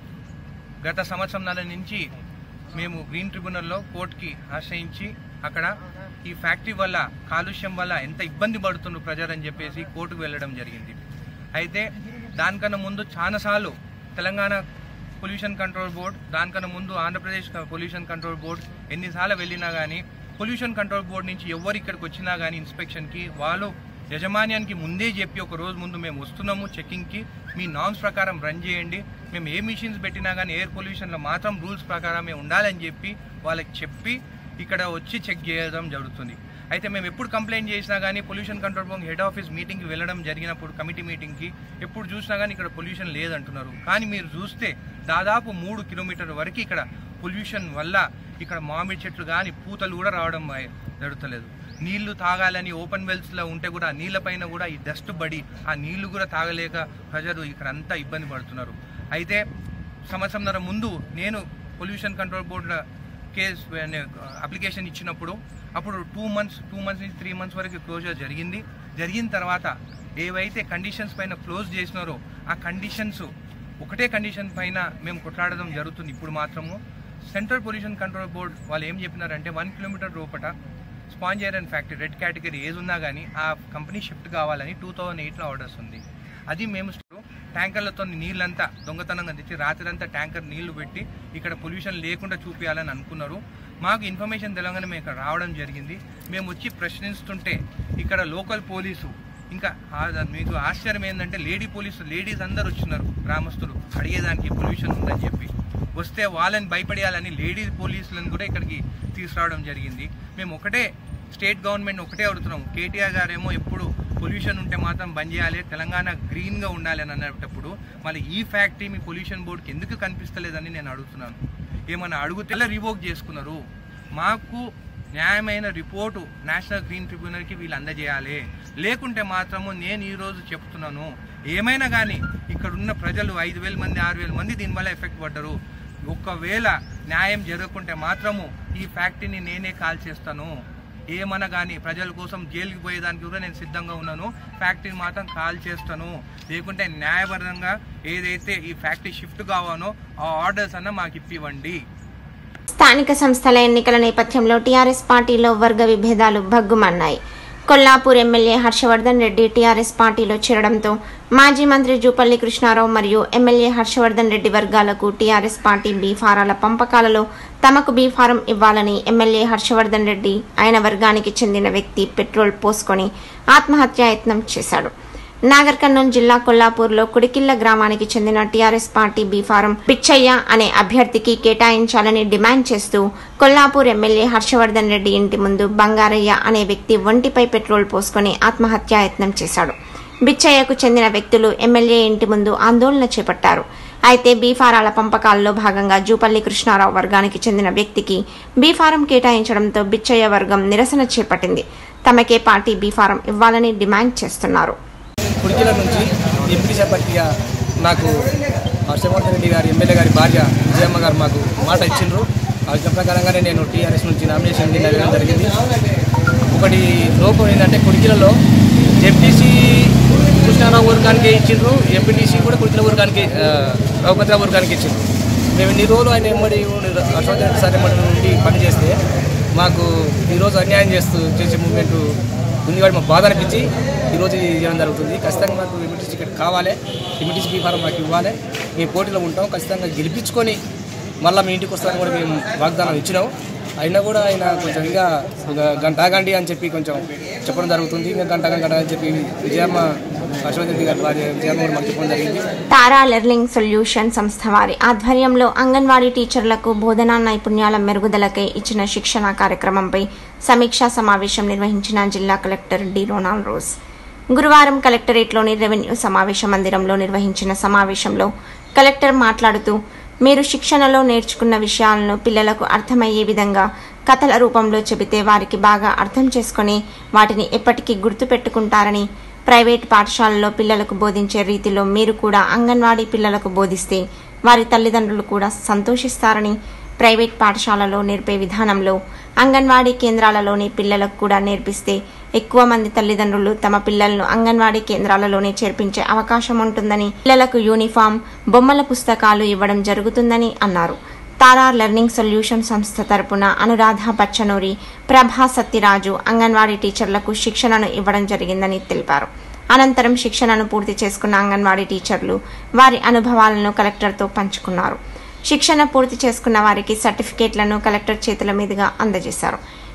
గత సంవత్సరం నుంచి మేము గ్రీన్ ట్రిబ్యునల్లో కోర్టుకి ఆశ్రయించి అక్కడ ఈ ఫ్యాక్టరీ వల్ల కాలుష్యం వల్ల ఎంత ఇబ్బంది పడుతున్నారు ప్రజలని చెప్పేసి కోర్టుకు వెళ్ళడం జరిగింది అయితే దానికన్నా ముందు చాలాసార్లు తెలంగాణ పొల్యూషన్ కంట్రోల్ బోర్డ్ దానికన్నా ముందు ఆంధ్రప్రదేశ్ పొల్యూషన్ కంట్రోల్ బోర్డ్ ఎన్నిసార్లు వెళ్ళినా కానీ పొల్యూషన్ కంట్రోల్ బోర్డ్ నుంచి ఎవరు ఇక్కడికి వచ్చినా కానీ ఇన్స్పెక్షన్కి వాళ్ళు యజమాన్యానికి ముందే చెప్పి ఒక రోజు ముందు మేము వస్తున్నాము చెకింగ్కి మీ నామ్స్ ప్రకారం రన్ చేయండి మేము ఏ మిషన్స్ పెట్టినా కానీ ఎయిర్ పొల్యూషన్లో మాత్రం రూల్స్ ప్రకారమే ఉండాలని చెప్పి వాళ్ళకి చెప్పి ఇక్కడ వచ్చి చెక్ చేయడం జరుగుతుంది అయితే మేము ఎప్పుడు కంప్లైంట్ చేసినా కానీ pollution control board head office మీటింగ్కి వెళ్ళడం జరిగినప్పుడు కమిటీ మీటింగ్కి ఎప్పుడు చూసినా కానీ ఇక్కడ పొల్యూషన్ లేదంటున్నారు కానీ మీరు చూస్తే దాదాపు మూడు కిలోమీటర్ల వరకు ఇక్కడ పొల్యూషన్ వల్ల ఇక్కడ మామిడి చెట్లు కానీ పూతలు కూడా రావడం అయ్య- జరుగుతలేదు నీళ్లు తాగాలని ఓపెన్ వెల్స్లో ఉంటే కూడా ఆ నీళ్ళపైన కూడా ఈ డస్ట్ పడి ఆ నీళ్లు కూడా తాగలేక ప్రజలు ఇక్కడ అంతా ఇబ్బంది పడుతున్నారు అయితే సంవత్సరంన్నర ముందు నేను పొల్యూషన్ కంట్రోల్ బోర్డుల కేస్ అప్లికేషన్ ఇచ్చినప్పుడు అప్పుడు టూ మంత్స్ టూ మంత్స్ నుంచి త్రీ మంత్స్ వరకు క్లోజర్ జరిగింది జరిగిన తర్వాత ఏవైతే కండిషన్స్ పైన క్లోజ్ చేసినారో ఆ కండిషన్స్ ఒకటే కండిషన్ పైన మేము కొట్లాడడం జరుగుతుంది ఇప్పుడు మాత్రము సెంట్రల్ పొల్యూషన్ కంట్రోల్ బోర్డ్ వాళ్ళు ఏం చెప్పినారంటే వన్ కిలోమీటర్ లోపట sponge iron factory red category ఏది ఉన్నా కానీ ఆ కంపెనీ షిఫ్ట్ కావాలని టూ థౌజండ్ ఎయిట్లో ఆర్డర్స్ ఉంది అది మేము ట్యాంకర్లతో నీళ్ళంతా దొంగతనంగా తెచ్చి రాత్రంతా ట్యాంకర్ నీళ్లు పెట్టి ఇక్కడ పొల్యూషన్ లేకుండా చూపించాలని అనుకున్నారు మాకు ఇన్ఫర్మేషన్ తెలంగాణ మేము ఇక్కడ రావడం జరిగింది మేము వచ్చి ప్రశ్నిస్తుంటే ఇక్కడ లోకల్ పోలీసు ఇంకా ఆ- మీకు ఆశ్చర్యం ఏంటంటే లేడీ పోలీసు లేడీస్ అందరు వచ్చినారు గ్రామస్తులు అడిగేదానికి పొల్యూషన్ ఉందని చెప్పి వస్తే వాళ్ళని భయపడేయాలని లేడీ పోలీసులను కూడా ఇక్కడికి తీసుకురావడం జరిగింది మేము ఒకటే స్టేట్ గవర్నమెంట్ ఒకటే అడుగుతున్నాం కేటీఆర్ గారేమో ఎప్పుడు పొల్యూషన్ ఉంటే మాత్రం బంద్ చేయాలి తెలంగాణ గ్రీన్గా ఉండాలి అని అనేటప్పుడు మళ్ళీ ఈ ఫ్యాక్టరీ మీ పొల్యూషన్ బోర్డుకి ఎందుకు కనిపిస్తలేదని నేను అడుగుతున్నాను ఏమన్నా అడుగుతే రివోక్ చేసుకున్నారు మాకు న్యాయమైన రిపోర్టు నేషనల్ గ్రీన్ ట్రిబ్యునల్కి వీళ్ళు అందజేయాలి లేకుంటే మాత్రము నేను ఈరోజు చెప్తున్నాను ఏమైనా కానీ ఇక్కడ ఉన్న ప్రజలు ఐదు వేల మంది ఆరు వేల మంది దీనివల్ల ఎఫెక్ట్ పడ్డరు ఒకవేళ న్యాయం జరగకుంటే మాత్రము ఈ ఫ్యాక్టరీని నేనే కాల్ చేస్తాను ఏమన్నా కానీ ప్రజల కోసం జైలుకి పోయేదానికి కూడా నేను సిద్ధంగా ఉన్నాను ఫ్యాక్టరీని మాత్రం కాల్ చేస్తాను లేకుంటే న్యాయపరంగా ఏదైతే ఈ ఫ్యాక్టరీ షిఫ్ట్ కావానో ఆ ఆర్డర్స్ అన్న మాకు ఇప్పివ్వండి స్థానిక సంస్థల ఎన్నికల నేపథ్యంలో టీఆర్ఎస్ పార్టీలో వర్గ విభేదాలు భగ్గుమన్నాయి కొల్లాపూర్ ఎమ్మెల్యే హర్షవర్ధన్ రెడ్డి టీఆర్ఎస్ పార్టీలో చేరడంతో మాజీ మంత్రి జూపల్లి కృష్ణారావు మరియు ఎమ్మెల్యే హర్షవర్ధన్ రెడ్డి వర్గాలకు టీఆర్ఎస్ పార్టీ బీఫారాల పంపకాలలో తమకు బీఫారం ఇవ్వాలని ఎమ్మెల్యే హర్షవర్ధన్ రెడ్డి ఆయన వర్గానికి చెందిన వ్యక్తి పెట్రోల్ పోసుకొని ఆత్మహత్యాయత్నం చేశాడు నాగర్ కర్నూలు జిల్లా కొల్లాపూర్లో కుడికిల్ల గ్రామానికి చెందిన టీఆర్ఎస్ పార్టీ బీఫారం పిచ్చయ్య అనే అభ్యర్థికి కేటాయించాలని డిమాండ్ చేస్తూ కొల్లాపూర్ ఎమ్మెల్యే హర్షవర్ధన్ రెడ్డి ఇంటి ముందు బంగారయ్య అనే వ్యక్తి ఒంటిపై పెట్రోల్ పోసుకొని ఆత్మహత్యాయత్నం చేశాడు బిచ్చయ్యకు చెందిన వ్యక్తులు ఎమ్మెల్యే ఇంటి ముందు ఆందోళన చేపట్టారు అయితే బీఫారాల పంపకాల్లో భాగంగా జూపల్లి కృష్ణారావు వర్గానికి చెందిన వ్యక్తికి బీఫారం కేటాయించడంతో బిచ్చయ్య వర్గం నిరసన చేపట్టింది తమకే పార్టీ బీఫారం ఇవ్వాలని డిమాండ్ చేస్తున్నారు కుడికిల నుంచి ఎంపీ సభ్యుడిగా నాకు హర్షవర్ధన్ రెడ్డి గారి ఎమ్మెల్యే గారి భార్య విజయమ్మ గారు మాకు మాట ఇచ్చిండ్రు ఆ విషయం ప్రకారంగానే నేను టీఆర్ఎస్ నుంచి నామినేషన్ కింద వెళ్ళడం జరిగింది ఒకటి లోపం ఏంటంటే కుడికిలలో జెడ్పీసీ కృష్ణారావు వర్గానికి ఇచ్చిండ్రు ఎంపీటీసీ కూడా కుడికిల వర్గానికి ఆ, రఘుపతిరావు వర్గానికి ఇచ్చిండ్రు మేము ఇన్ని రోజులు ఆయన ఎమ్మడి ఉండి, హర్షవర్ధన్ రెడ్డి సార్ ఎమ్మడి నుండి పనిచేస్తే మాకు ఈరోజు అన్యాయం చేస్తూ చేసే మూమెంట్ ఉంది కాబట్టి మాకు బాధ అనిపించి ఈరోజు ఇది చేయడం జరుగుతుంది ఖచ్చితంగా మాకు ఇమిటీసీ టికెట్ కావాలి ఇమిటీసీ బీ ఫారం మాకు ఇవ్వాలి మేము పోటీలో ఉంటాం ఖచ్చితంగా గెలిపించుకొని మళ్ళీ మీ ఇంటికి వస్తారని కూడా మేము వాగ్దానం ఇచ్చినాం అయినా కూడా ఆయన కొంచెం ఇంకా ఒక గంట ఆగండి అని చెప్పి కొంచెం చెప్పడం జరుగుతుంది ఇంకా గంట గంట అని చెప్పి విజయమ్మ హర్షవర్ధన్ రెడ్డి గారి భార్య విజయమ్మ కూడా మాకు చెప్పడం జరిగింది తారా లెర్నింగ్ సొల్యూషన్ సంస్థ వారి ఆధ్వర్యంలో అంగన్వాడీ టీచర్లకు బోధనా నైపుణ్యాల మెరుగుదలకై ఇచ్చిన శిక్షణ కార్యక్రమంపై సమీక్షా సమావేశం నిర్వహించిన జిల్లా కలెక్టర్ డి రొనాల్డ్ రోజ్ గురువారం కలెక్టరేట్లోని రెవెన్యూ సమావేశ మందిరంలో నిర్వహించిన సమావేశంలో కలెక్టర్ మాట్లాడుతూ మీరు శిక్షణలో నేర్చుకున్న విషయాలను పిల్లలకు అర్థమయ్యే విధంగా కథల రూపంలో చెబితే వారికి బాగా అర్థం చేసుకొని వాటిని ఎప్పటికీ గుర్తుపెట్టుకుంటారని ప్రైవేట్ పాఠశాలలో పిల్లలకు బోధించే రీతిలో మీరు కూడా అంగన్వాడీ పిల్లలకు బోధిస్తే వారి తల్లిదండ్రులు కూడా సంతోషిస్తారని ప్రైవేట్ పాఠశాలలో నేర్పే విధానంలో అంగన్వాడీ కేంద్రాలలోని పిల్లలకు కూడా నేర్పిస్తే ఎక్కువ మంది తల్లిదండ్రులు తమ పిల్లలను అంగన్వాడీ కేంద్రాలలోనే చేర్పించే అవకాశం ఉంటుందని పిల్లలకు యూనిఫామ్ బొమ్మల పుస్తకాలు ఇవ్వడం జరుగుతుందని అన్నారు తారా లెర్నింగ్ సొల్యూషన్ సంస్థ తరపున అనురాధ పచ్చనూరి ప్రభా సత్యరాజు అంగన్వాడీ టీచర్లకు శిక్షణను ఇవ్వడం జరిగిందని తెలిపారు అనంతరం శిక్షణను పూర్తి చేసుకున్న అంగన్వాడీ టీచర్లు వారి అనుభవాలను కలెక్టర్తో పంచుకున్నారు శిక్షణ పూర్తి చేసుకున్న వారికి సర్టిఫికేట్లను కలెక్టర్ చేతుల మీదుగా అందజేశారు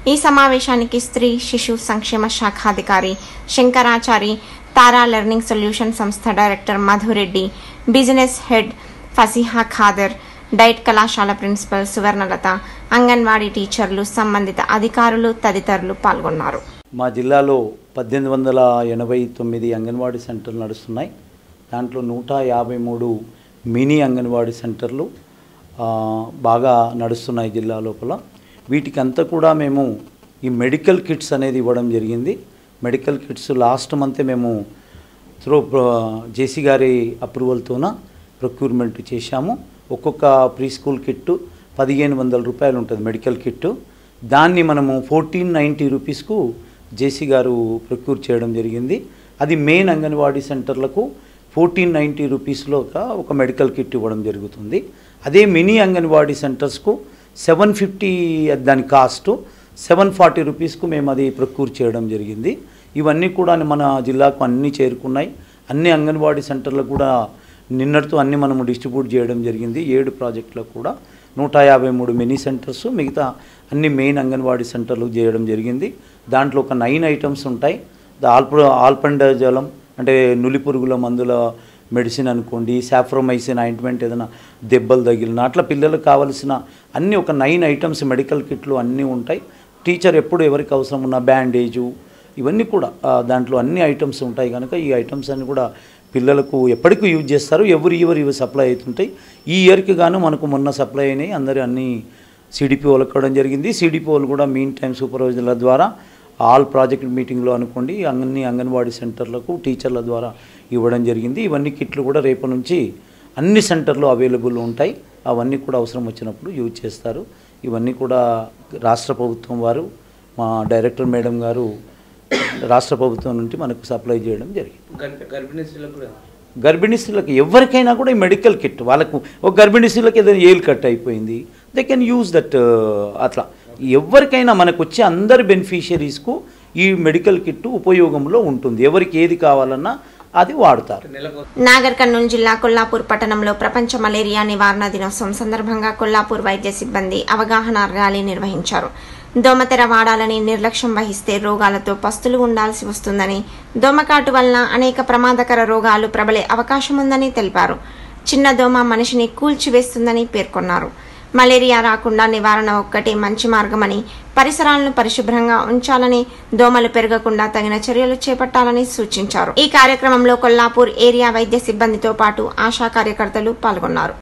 ఈ సమావేశానికి స్త్రీ శిశు సంక్షేమ శాఖాధికారి శంకరాచారి తారా లెర్నింగ్ సొల్యూషన్ సంస్థ director Madhureddy business head Fasiha Khader diet కళాశాల ప్రిన్సిపల్ సువర్ణలత అంగన్వాడీ టీచర్లు సంబంధిత అధికారులు తదితరులు పాల్గొన్నారు మా జిల్లాలో పద్దెనిమిది వందల ఎనభై తొమ్మిది అంగన్వాడీ సెంటర్లు నడుస్తున్నాయి దాంట్లో నూట యాభై మూడు మినీ అంగన్వాడీ సెంటర్లు ఆ, బాగా నడుస్తున్నాయి జిల్లా లోపల వీటికి అంతా కూడా మేము ఈ మెడికల్ కిట్స్ అనేది ఇవ్వడం జరిగింది మెడికల్ కిట్స్ లాస్ట్ మంతే మేము త్రూ జేసీ గారి అప్రూవల్తోన ప్రొక్యూర్మెంట్ చేశాము ఒక్కొక్క ప్రీ స్కూల్ కిట్టు పదిహేను వందల రూపాయలు ఉంటుంది మెడికల్ కిట్టు దాన్ని మనము ఫోర్టీన్ నైంటీ రూపీస్కు జేసీ గారు ప్రొక్యూర్ చేయడం జరిగింది అది మెయిన్ అంగన్వాడీ సెంటర్లకు ఫోర్టీన్ నైంటీ రూపీస్లో ఒక ఒక మెడికల్ కిట్ ఇవ్వడం జరుగుతుంది అదే మినీ అంగన్వాడీ సెంటర్స్కు సెవెన్ ఫిఫ్టీ దాని కాస్ట్ సెవెన్ ఫార్టీ రూపీస్కు మేము అది ప్రొక్యూర్ చేయడం జరిగింది ఇవన్నీ కూడా మన జిల్లాకు అన్నీ చేరుకున్నాయి అన్ని అంగన్వాడీ సెంటర్లకు కూడా నిన్నటితో అన్ని మనము డిస్ట్రిబ్యూట్ చేయడం జరిగింది ఏడు ప్రాజెక్టులకు కూడా నూట యాభై మూడు మినీ సెంటర్స్ మిగతా అన్ని మెయిన్ అంగన్వాడీ సెంటర్లు చేయడం జరిగింది దాంట్లో ఒక నైన్ ఐటమ్స్ ఉంటాయి ద ఆల్ప ఆల్పండజలం అంటే నులి పురుగుల మందుల మెడిసిన్ అనుకోండి సాఫ్రోమైసిన్ ఆయింట్మెంట్ ఏదైనా దెబ్బలు తగిలిన అట్లా పిల్లలకు కావలసిన అన్ని ఒక నైన్ ఐటమ్స్ మెడికల్ కిట్లు అన్నీ ఉంటాయి టీచర్ ఎప్పుడు ఎవరికి అవసరం ఉన్న బ్యాండేజు ఇవన్నీ కూడా ఆ, దాంట్లో అన్ని ఐటమ్స్ ఉంటాయి కనుక ఈ ఐటమ్స్ అన్ని కూడా పిల్లలకు ఎప్పటికీ యూజ్ చేస్తారు ఎవరు ఇవరు ఇవి సప్లై అవుతుంటాయి ఈ ఇయర్కి గాను మనకు మొన్న సప్లై అయినాయి అందరూ అన్ని సిడిపిఓలకు ఇవ్వడం జరిగింది సిడిపిఓలు కూడా మీన్ టైం సూపర్వైజర్ల ద్వారా ఆల్ ప్రాజెక్ట్ మీటింగ్లో అనుకోండి అన్ని అంగన్వాడీ సెంటర్లకు టీచర్ల ద్వారా ఇవ్వడం జరిగింది ఇవన్నీ కిట్లు కూడా రేపు నుంచి అన్ని సెంటర్లు అవైలబుల్ ఉంటాయి అవన్నీ కూడా అవసరం వచ్చినప్పుడు యూజ్ చేస్తారు ఇవన్నీ కూడా రాష్ట్ర ప్రభుత్వం వారు మా డైరెక్టర్ మేడం గారు రాష్ట్ర ప్రభుత్వం నుండి మనకు సప్లై చేయడం జరిగింది గర్భిణీ స్త్రీలకు కూడా గర్భిణీ స్త్రీలకు ఎవరికైనా కూడా ఈ మెడికల్ కిట్ వాళ్ళకు ఒక గర్భిణీ స్త్రీలకు ఏదైనా ఏలు కట్ అయిపోయింది దే కెన్ యూజ్ దట్ అట్లా ఎవరికైనా మనకు వచ్చే అందరి బెనిఫిషియరీస్కు ఈ మెడికల్ కిట్ ఉపయోగంలో ఉంటుంది ఎవరికి ఏది కావాలన్నా అది వాడతారు నాగర్ కర్నూలు జిల్లా కొల్లాపూర్ పట్టణంలో ప్రపంచ మలేరియా నివారణ దినోత్సవం సందర్భంగా కొల్లాపూర్ వైద్య సిబ్బంది అవగాహన ర్యాలీ నిర్వహించారు దోమతెర వాడాలని నిర్లక్ష్యం వహిస్తే రోగాలతో పస్తులు ఉండాల్సి వస్తుందని దోమకాటు వలన అనేక ప్రమాదకర రోగాలు ప్రబలే అవకాశం ఉందని తెలిపారు చిన్న దోమ మనిషిని కూల్చివేస్తుందని పేర్కొన్నారు మలేరియా రాకుండా నివారణ ఒక్కటే మంచి మార్గమని పరిసరాలను పరిశుభ్రంగా ఉంచాలని దోమలు పెరగకుండా తగిన చర్యలు చేపట్టాలని సూచించారు ఈ కార్యక్రమంలో కొల్లాపూర్ ఏరియా వైద్య సిబ్బందితో పాటు ఆశా కార్యకర్తలు పాల్గొన్నారు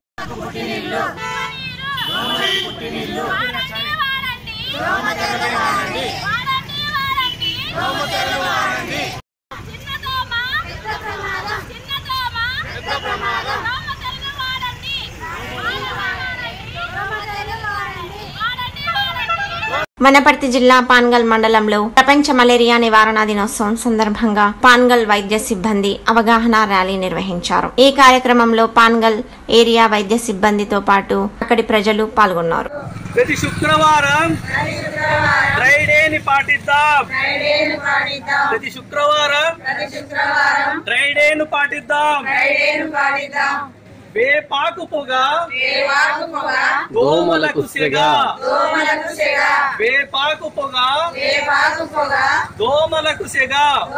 వనపర్తి జిల్లా పాన్గల్ మండలంలో ప్రపంచ మలేరియా నివారణ దినోత్సవం సందర్భంగా పాన్గల్ వైద్య సిబ్బంది అవగాహన ర్యాలీ నిర్వహించారు ఈ కార్యక్రమంలో పాన్గల్ ఏరియా వైద్య సిబ్బందితో పాటు అక్కడి ప్రజలు పాల్గొన్నారు ప్రతి శుక్రవారం డ్రై డేని పాటిద్దాం ప్రతి శుక్రవారం డ్రై డేను పాటిద్దాం వేపాకు పొగ దోమలకు సెగ వేపాకు పొగ దోమలకు సెగ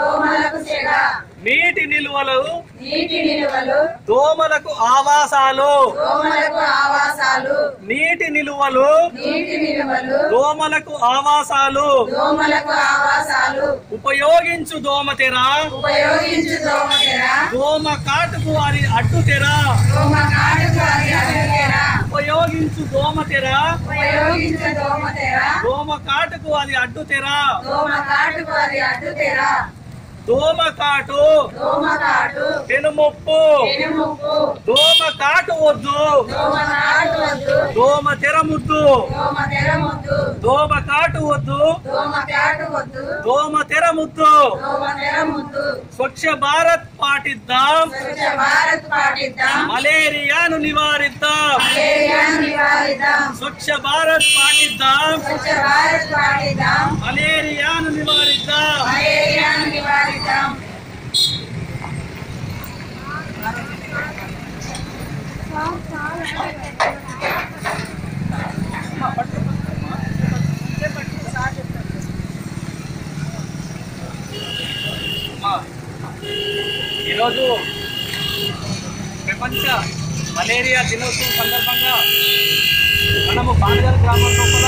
నీటి నిల్వలు నీటి నిలువలు దోమలకు ఆవాసాలు దోమలకు ఆవాసాలు నీటి నిలువలు నీటి నిలువలు దోమలకు ఆవాసాలు దోమలకు ఆవాసాలు ఉపయోగించు దోమతెర ఉపయోగించు దోమతెర దోమ కాటుకు అది అడ్డుతెర దోమ కాటుకు అది అడ్డుతెర ఉపయోగించు దోమతెర ఉపయోగించు దోమతెర దోమ కాటుకు అది అడ్డుతెర దోమ కాటుకు అది అడ్డుతెర దోమ కాటు దోమ కాటు పెనుముప్పు పెనుముప్పు దోమ కాటు వద్దు దోమ కాటు వద్దు దోమ తెర ముద్దు దోమ తెర ముద్దు దోమ కాటు వద్దు దోమ కాటు వద్దు దోమ తెర ముద్దు దోమ తెర ముద్దు స్వచ్ఛ భారత్ పాటిద్దాం స్వచ్ఛ భారత్ పాటిద్దాం మలేరియాను నివారిద్దాం మలేరియాను నివారిద్దాం స్వచ్ఛ భారత్ పాటిద్దాం స్వచ్ఛ భారత్ పాటిద్దాం మలేరియాను నివారిద్దాం మలేరియాను నివారిద్దాం ఈరోజు ప్రపంచ మలేరియా దినోత్సవం సందర్భంగా మనము పానగల్ గ్రామం లోపల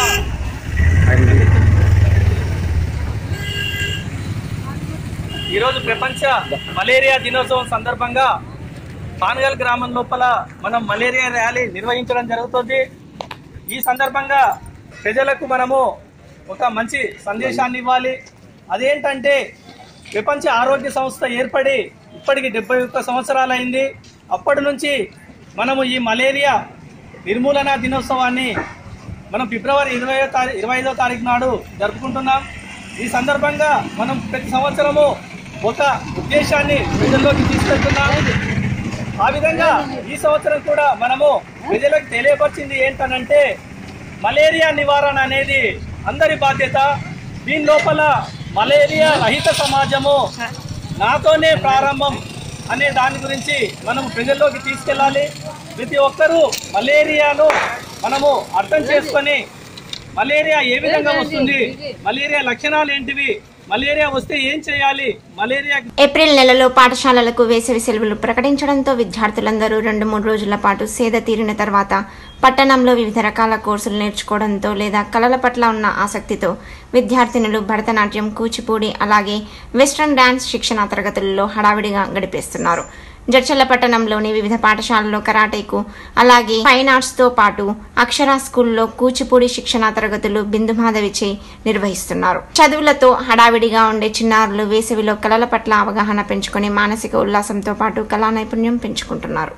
ఈరోజు ప్రపంచ మలేరియా దినోత్సవం సందర్భంగా పానగల్ గ్రామం లోపల మనం మలేరియా ర్యాలీ నిర్వహించడం జరుగుతుంది ఈ సందర్భంగా ప్రజలకు మనము ఒక మంచి సందేశాన్ని ఇవ్వాలి అదేంటంటే ప్రపంచ ఆరోగ్య సంస్థ ఏర్పడి ఇప్పటికి డెబ్బై ఒక్క సంవత్సరాలైంది అప్పటి నుంచి మనము ఈ మలేరియా నిర్మూలన దినోత్సవాన్ని మనం ఫిబ్రవరి ఇరవై తారీఖు ఇరవై ఐదో తారీఖు నాడు జరుపుకుంటున్నాం ఈ సందర్భంగా మనం ప్రతి సంవత్సరము ఒక ఉద్దేశాన్ని ప్రజల్లోకి తీసుకెళ్తున్నాం ఆ విధంగా ఈ సంవత్సరం కూడా మనము ప్రజలకు తెలియపరిచింది ఏంటనంటే మలేరియా నివారణ అనేది అందరి బాధ్యత దీని లోపల మలేరియా రహిత సమాజము నాతోనే ప్రారంభం అనే దాని గురించి మనం ప్రజల్లోకి తీసుకెళ్ళాలి ప్రతి ఒక్కరూ మలేరియాను మనము అర్థం చేసుకొని మలేరియా ఏ విధంగా వస్తుంది మలేరియా లక్షణాలు ఏంటివి మలేరియా వస్తే ఏం చేయాలి మలేరియా ఏప్రిల్ నెలలో పాఠశాలలకు వేసవి సెలవులు ప్రకటించడంతో విద్యార్థులందరూ రెండు మూడు రోజుల పాటు సేద తీరిన తర్వాత పట్టణంలో వివిధ రకాల కోర్సులు నేర్చుకోవడంతో లేదా కళల పట్ల ఉన్న ఆసక్తితో విద్యార్థినులు భరతనాట్యం కూచిపూడి అలాగే వెస్ట్రన్ డాన్స్ శిక్షణ తరగతులలో హడావిడిగా గడిపేస్తున్నారు జడ్చల్ల పట్టణంలోని వివిధ పాఠశాలల్లో కరాటేకు అలాగే ఫైన్ ఆర్ట్స్ తో పాటు అక్షర స్కూల్లో కూచిపూడి శిక్షణ తరగతులు బిందుమాధవిచే నిర్వహిస్తున్నారు చదువులతో హడావిడిగా ఉండే చిన్నారులు వేసవిలో కళల పట్ల అవగాహన పెంచుకొని మానసిక ఉల్లాసంతో పాటు కళా నైపుణ్యం పెంచుకుంటున్నారు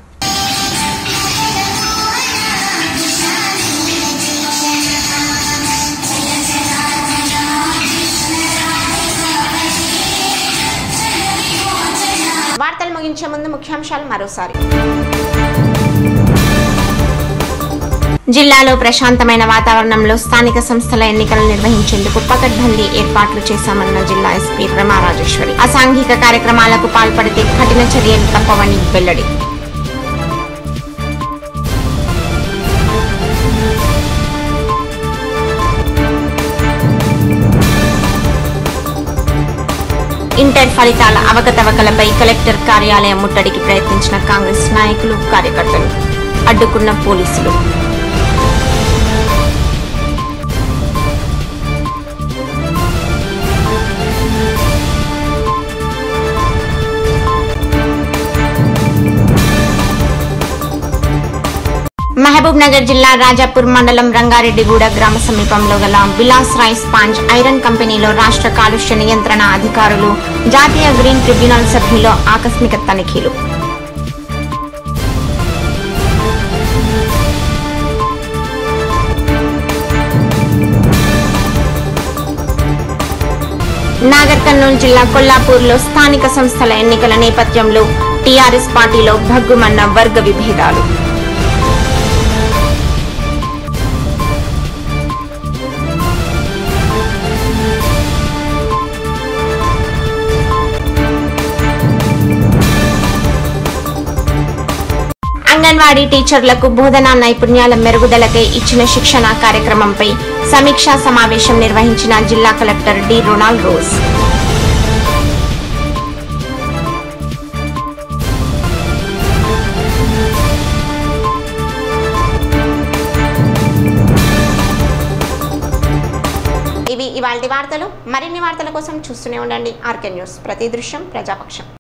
వార్తలు ముగించే ముందు ముఖ్యాంశాలు మరోసారి జిల్లాలో ప్రశాంతమైన వాతావరణంలో స్థానిక సంస్థల ఎన్నికలు నిర్వహించేందుకు పకడ్బందీ ఏర్పాట్లు చేశామన్న జిల్లా ఎస్పీ రమా రాజేశ్వరి అసాంఘిక కార్యక్రమాలకు పాల్పడితే కఠిన చర్యలు తప్పవని వెల్లడి ఇంటర్ ఫలితాల అవకతవకలపై కలెక్టర్ కార్యాలయం ముట్టడికి ప్రయత్నించిన కాంగ్రెస్ నాయకులు కార్యకర్తలు అడ్డుకున్న పోలీసులు మహబూబ్ నగర్ జిల్లా రాజాపూర్ మండలం రంగారెడ్డిగూడ గ్రామ సమీపంలో గల విలాస్ రైస్ పాంచ్ ఐరన్ కంపెనీలో రాష్ట్ర కాలుష్య నియంత్రణ అధికారులు జాతీయ గ్రీన్ ట్రిబ్యునల్ సభ్యులు ఆకస్మిక తనిఖీలు నాగర్ కర్నూలు జిల్లా కొల్లాపూర్లో స్థానిక సంస్థల ఎన్నికల నేపథ్యంలో టీఆర్ఎస్ పార్టీలో భగ్గుమన్న వర్గ విభేదాలు అంగన్వాడీ టీచర్లకు బోధనా నైపుణ్యాల మెరుగుదలకై ఇచ్చిన శిక్షణ కార్యక్రమంపై సమీక్షా సమావేశం నిర్వహించిన జిల్లా కలెక్టర్ డి రొనాల్డ్ రోజ్ ఇవి ఇవాల్టి వార్తలు మరిన్ని వార్తల కోసం చూస్తూనే ఉండండి ఆర్కే న్యూస్ ప్రతి దృశ్యం ప్రజాపక్షం